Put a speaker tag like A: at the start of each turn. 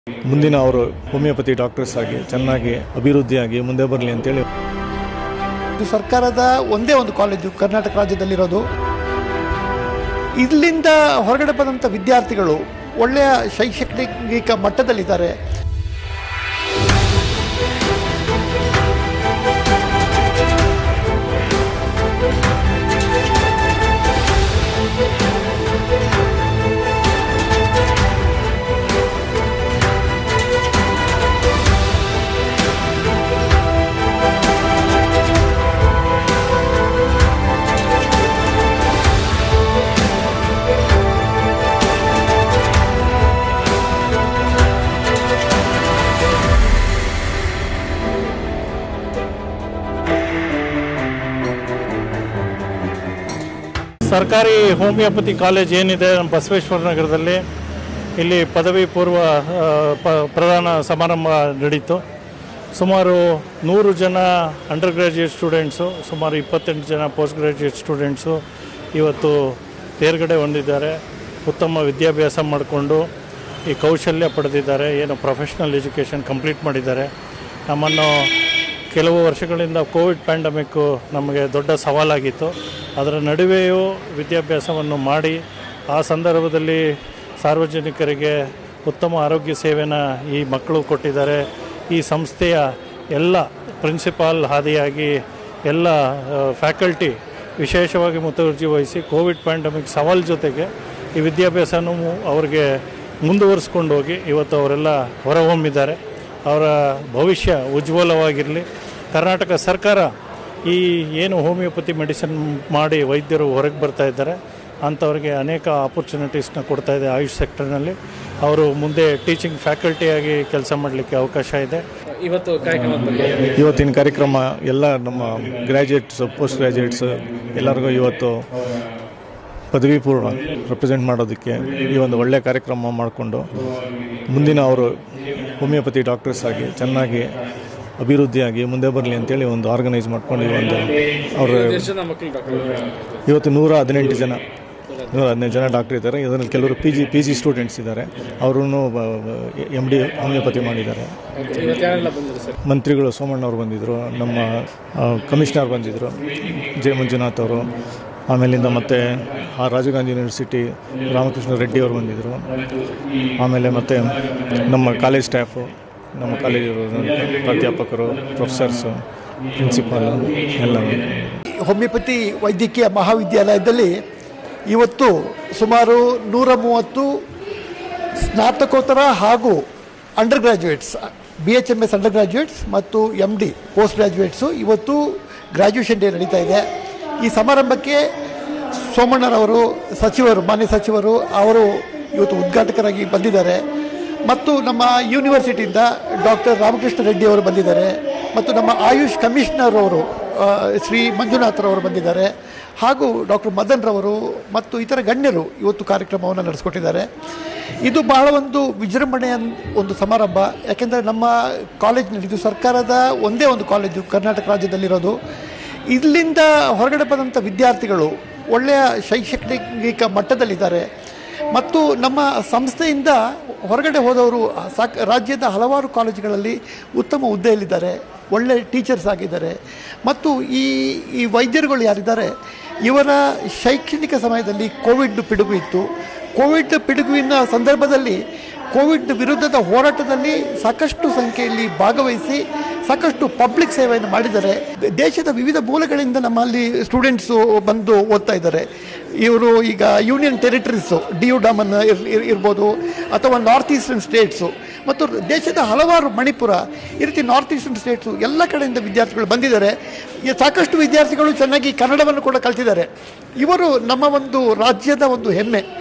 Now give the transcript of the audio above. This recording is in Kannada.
A: ಮುಂದಿನ ಅವರು ಹೋಮಿಯೋಪತಿ ಡಾಕ್ಟರ್ಸ್ ಆಗಿ ಚೆನ್ನಾಗಿ ಅಭಿವೃದ್ಧಿಯಾಗಿ ಮುಂದೆ ಬರಲಿ ಅಂತೇಳಿ
B: ಇದು ಸರ್ಕಾರದ ಒಂದೇ ಒಂದು ಕಾಲೇಜು ಕರ್ನಾಟಕ ರಾಜ್ಯದಲ್ಲಿರೋದು ಇಲ್ಲಿಂದ ಹೊರಗಡೆ ಬಂದಂಥ ವಿದ್ಯಾರ್ಥಿಗಳು ಒಳ್ಳೆಯ ಶೈಕ್ಷಣಿಕ ಮಟ್ಟದಲ್ಲಿದ್ದಾರೆ
C: ಸರ್ಕಾರಿ ಹೋಮಿಯೋಪತಿ ಕಾಲೇಜ್ ಏನಿದೆ ನಮ್ಮ ಬಸವೇಶ್ವರ ನಗರದಲ್ಲಿ ಇಲ್ಲಿ ಪದವಿ ಪೂರ್ವ ಆ, ಪ- ಪ್ರಧಾನ ಸಮಾರಂಭ ನಡೀತು ಸುಮಾರು ನೂರು ಜನ ಅಂಡರ್ ಗ್ರ್ಯಾಜುಯೇಟ್ ಸ್ಟೂಡೆಂಟ್ಸು ಸುಮಾರು ಇಪ್ಪತ್ತೆಂಟು ಜನ ಪೋಸ್ಟ್ ಗ್ರ್ಯಾಜುಯೇಟ್ ಸ್ಟೂಡೆಂಟ್ಸು ಇವತ್ತು ತೇರ್ಗಡೆ ಹೊಂದಿದ್ದಾರೆ ಉತ್ತಮ ವಿದ್ಯಾಭ್ಯಾಸ ಮಾಡಿಕೊಂಡು ಈ ಕೌಶಲ್ಯ ಪಡೆದಿದ್ದಾರೆ ಏನು ಪ್ರೊಫೆಷ್ನಲ್ ಎಜುಕೇಷನ್ ಕಂಪ್ಲೀಟ್ ಮಾಡಿದ್ದಾರೆ ನಮ್ಮನ್ನು ಕೆಲವು ವರ್ಷಗಳಿಂದ ಕೋವಿಡ್ ಪ್ಯಾಂಡಮಿಕ್ಕು ನಮಗೆ ದೊಡ್ಡ ಸವಾಲಾಗಿತ್ತು ಅದರ ನಡುವೆಯೂ ವಿದ್ಯಾಭ್ಯಾಸವನ್ನು ಮಾಡಿ ಆ ಸಂದರ್ಭದಲ್ಲಿ ಸಾರ್ವಜನಿಕರಿಗೆ ಉತ್ತಮ ಆರೋಗ್ಯ ಸೇವೆನ ಈ ಮಕ್ಕಳು ಕೊಟ್ಟಿದ್ದಾರೆ ಈ ಸಂಸ್ಥೆಯ ಎಲ್ಲ ಪ್ರಿನ್ಸಿಪಾಲ್ ಹಾದಿಯಾಗಿ ಎಲ್ಲ ಫ್ಯಾಕಲ್ಟಿ ವಿಶೇಷವಾಗಿ ಮುತುವರ್ಜಿ ವಹಿಸಿ ಕೋವಿಡ್ ಪ್ಯಾಂಡಮಿಕ್ ಸವಾಲ್ ಜೊತೆಗೆ ಈ ವಿದ್ಯಾಭ್ಯಾಸನೂ ಅವರಿಗೆ ಮುಂದುವರಿಸ್ಕೊಂಡು ಹೋಗಿ ಇವತ್ತು ಅವರೆಲ್ಲ ಹೊರಹೊಮ್ಮಿದ್ದಾರೆ ಅವರ ಭವಿಷ್ಯ ಉಜ್ವಲವಾಗಿರಲಿ ಕರ್ನಾಟಕ ಸರ್ಕಾರ ಈ ಏನು ಹೋಮಿಯೋಪತಿ ಮೆಡಿಸಿನ್ ಮಾಡಿ ವೈದ್ಯರು ಹೊರಗೆ ಬರ್ತಾ ಇದ್ದಾರೆ ಅಂಥವ್ರಿಗೆ ಅನೇಕ ಆಪರ್ಚುನಿಟೀಸ್ನ ಕೊಡ್ತಾ ಇದೆ ಆಯುಷ್ ಸೆಕ್ಟರ್ನಲ್ಲಿ ಅವರು ಮುಂದೆ ಟೀಚಿಂಗ್ ಫ್ಯಾಕಲ್ಟಿಯಾಗಿ ಕೆಲಸ ಮಾಡಲಿಕ್ಕೆ ಅವಕಾಶ ಇದೆ
D: ಇವತ್ತು ಕಾರ್ಯಕ್ರಮದ ಬಗ್ಗೆ
A: ಇವತ್ತಿನ ಕಾರ್ಯಕ್ರಮ ಎಲ್ಲ ನಮ್ಮ ಗ್ರ್ಯಾಜುಯೇಟ್ಸ್ ಪೋಸ್ಟ್ ಗ್ರ್ಯಾಜುಯೇಟ್ಸ್ ಎಲ್ಲರಿಗೂ ಇವತ್ತು ಪದವಿ ಪೂರ್ವ ರೆಪ್ರೆಸೆಂಟ್ ಮಾಡೋದಕ್ಕೆ ಈ ಒಂದು ಒಳ್ಳೆಯ ಕಾರ್ಯಕ್ರಮ ಮಾಡಿಕೊಂಡು ಮುಂದಿನ ಅವರು ಹೋಮಿಯೋಪತಿ ಡಾಕ್ಟರ್ಸ್ ಆಗಿ ಚೆನ್ನಾಗಿ ಅಭಿವೃದ್ಧಿಯಾಗಿ ಮುಂದೆ ಬರಲಿ ಅಂತೇಳಿ ಒಂದು ಆರ್ಗನೈಸ್ ಮಾಡ್ಕೊಂಡು ಈ ಒಂದು ಅವರು
D: ಎಷ್ಟು ಜನ ಮಕ್ಕಳು ಡಾಕ್ಟರ್
A: ಇವತ್ತು ನೂರ ಹದಿನೆಂಟು ಜನ ನೂರ ಹದಿನೈದು ಜನ ಡಾಕ್ಟರ್ ಇದ್ದಾರೆ ಇದರಲ್ಲಿ ಕೆಲವರು P G P G students ಇದ್ದಾರೆ ಅವರು ಎಮ್ ಡಿ ಹೋಮಿಯೋಪತಿ ಮಾಡಿದ್ದಾರೆ
D: ಇವತ್ತು ಯಾರೆಲ್ಲ ಬಂದಿದ್ರು ಸರ್
A: ಮಂತ್ರಿಗಳು ಸೋಮಣ್ಣ ಅವರು ಬಂದಿದ್ದರು ನಮ್ಮ ಆ, ಕಮಿಷನರ್ ಬಂದಿದ್ದರು ಜೆ ಮಂಜುನಾಥ್ ಅವರು ಆಮೇಲಿಂದ ಮತ್ತೆ ಆ ರಾಜೀವ್ ಗಾಂಧಿ ಯೂನಿವರ್ಸಿಟಿ ರಾಮಕೃಷ್ಣ ರೆಡ್ಡಿ ಅವರು ಬಂದಿದ್ದರು ಆಮೇಲೆ ಮತ್ತೆ ನಮ್ಮ ಕಾಲೇಜ್ ಸ್ಟಾಫು ನಮ್ಮ ಕಾಲೇಜು ಪ್ರಾಧ್ಯಾಪಕರು ಪ್ರೊಫೆಸರ್ಸು ಪ್ರಿನ್ಸಿಪಾಲು ಎಲ್ಲ
B: ಹೋಮಿಯೋಪತಿ ವೈದ್ಯಕೀಯ ಮಹಾವಿದ್ಯಾಲಯದಲ್ಲಿ ಇವತ್ತು ಸುಮಾರು ನೂರ ಮೂವತ್ತು ಸ್ನಾತಕೋತ್ತರ ಹಾಗೂ undergraduates B H M S undergraduates ಮತ್ತು ಎಮ್ ಡಿ ಪೋಸ್ಟ್ ಗ್ರ್ಯಾಜುಯೇಟ್ಸು ಇವತ್ತು ಗ್ರ್ಯಾಜುಯೇಷನ್ ಡೇ ನಡೀತಾ ಇದೆ ಈ ಸಮಾರಂಭಕ್ಕೆ ಸೋಮಣ್ಣರವರು ಸಚಿವರು ಮಾನ್ಯ ಸಚಿವರು ಅವರು ಇವತ್ತು ಉದ್ಘಾಟಕರಾಗಿ ಬಂದಿದ್ದಾರೆ ಮತ್ತು ನಮ್ಮ ಯೂನಿವರ್ಸಿಟಿಯಿಂದ ಡಾಕ್ಟರ್ ರಾಮಕೃಷ್ಣ ರೆಡ್ಡಿ ಅವರು ಬಂದಿದ್ದಾರೆ ಮತ್ತು ನಮ್ಮ ಆಯುಷ್ ಕಮಿಷನರ್ ಅವರು ಆ, ಶ್ರೀ ಮಂಜುನಾಥ್ರವರು ಬಂದಿದ್ದಾರೆ ಹಾಗೂ ಡಾಕ್ಟರ್ ಮದನ್ ರವರು ಮತ್ತು ಇತರ ಗಣ್ಯರು ಇವತ್ತು ಕಾರ್ಯಕ್ರಮವನ್ನು ನಡೆಸ್ಕೊಟ್ಟಿದ್ದಾರೆ ಇದು ಬಹಳ ಒಂದು ವಿಜೃಂಭಣೆಯ ಒಂದು ಸಮಾರಂಭ ಯಾಕೆಂದರೆ ನಮ್ಮ ಕಾಲೇಜಿನಲ್ಲಿ ಇದು ಸರ್ಕಾರದ ಒಂದೇ ಒಂದು ಕಾಲೇಜು ಕರ್ನಾಟಕ ರಾಜ್ಯದಲ್ಲಿರೋದು ಇಲ್ಲಿಂದ ಹೊರಗಡೆ ಬಂದಂಥ ವಿದ್ಯಾರ್ಥಿಗಳು ಒಳ್ಳೆಯ ಶೈಕ್ಷಣಿಕ ಮಟ್ಟದಲ್ಲಿದ್ದಾರೆ ಮತ್ತು ನಮ್ಮ ಸಂಸ್ಥೆಯಿಂದ ಹೊರಗಡೆ ಹೋದವರು ಸಾಕ್ ರಾಜ್ಯದ ಹಲವಾರು ಕಾಲೇಜುಗಳಲ್ಲಿ ಉತ್ತಮ ಹುದ್ದೆಯಲ್ಲಿದ್ದಾರೆ ಒಳ್ಳೆ ಟೀಚರ್ಸ್ ಆಗಿದ್ದಾರೆ ಮತ್ತು ಈ ಈ ವೈದ್ಯರುಗಳು ಯಾರಿದ್ದಾರೆ ಇವರ ಶೈಕ್ಷಣಿಕ ಸಮಯದಲ್ಲಿ ಕೋವಿಡ್ ಪಿಡುಗು ಇತ್ತು ಕೋವಿಡ್ ಪಿಡುಗುವಿನ ಸಂದರ್ಭದಲ್ಲಿ ಕೋವಿಡ್ ವಿರುದ್ಧದ ಹೋರಾಟದಲ್ಲಿ ಸಾಕಷ್ಟು ಸಂಖ್ಯೆಯಲ್ಲಿ ಭಾಗವಹಿಸಿ ಸಾಕಷ್ಟು ಪಬ್ಲಿಕ್ ಸೇವೆಯನ್ನು ಮಾಡಿದ್ದಾರೆ ದೇಶದ ವಿವಿಧ ಮೂಲಗಳಿಂದ ನಮ್ಮಲ್ಲಿ ಸ್ಟೂಡೆಂಟ್ಸು ಬಂದು ಓದ್ತಾ ಇದ್ದಾರೆ ಇವರು ಈಗ ಯೂನಿಯನ್ ಟೆರಿಟರೀಸು ಡಿಯು ಡಾಮನ್ ಇರ್ ಇರ್- ಇರ್ಬೋದು ಅಥವಾ ನಾರ್ತ್ ಈಸ್ಟರ್ನ್ ಸ್ಟೇಟ್ಸು ಮತ್ತು ದೇಶದ ಹಲವಾರು ಮಣಿಪುರ ಈ ರೀತಿ ನಾರ್ತ್ ಈಸ್ಟರ್ನ್ ಸ್ಟೇಟ್ಸು ಎಲ್ಲ ಕಡೆಯಿಂದ ವಿದ್ಯಾರ್ಥಿಗಳು ಬಂದಿದ್ದಾರೆ ಈ ಸಾಕಷ್ಟು ವಿದ್ಯಾರ್ಥಿಗಳು ಚೆನ್ನಾಗಿ ಕನ್ನಡವನ್ನು ಕೂಡ ಕಲ್ತಿದ್ದಾರೆ ಇವರು ನಮ್ಮ ಒಂದು ರಾಜ್ಯದ ಒಂದು ಹೆಮ್ಮೆ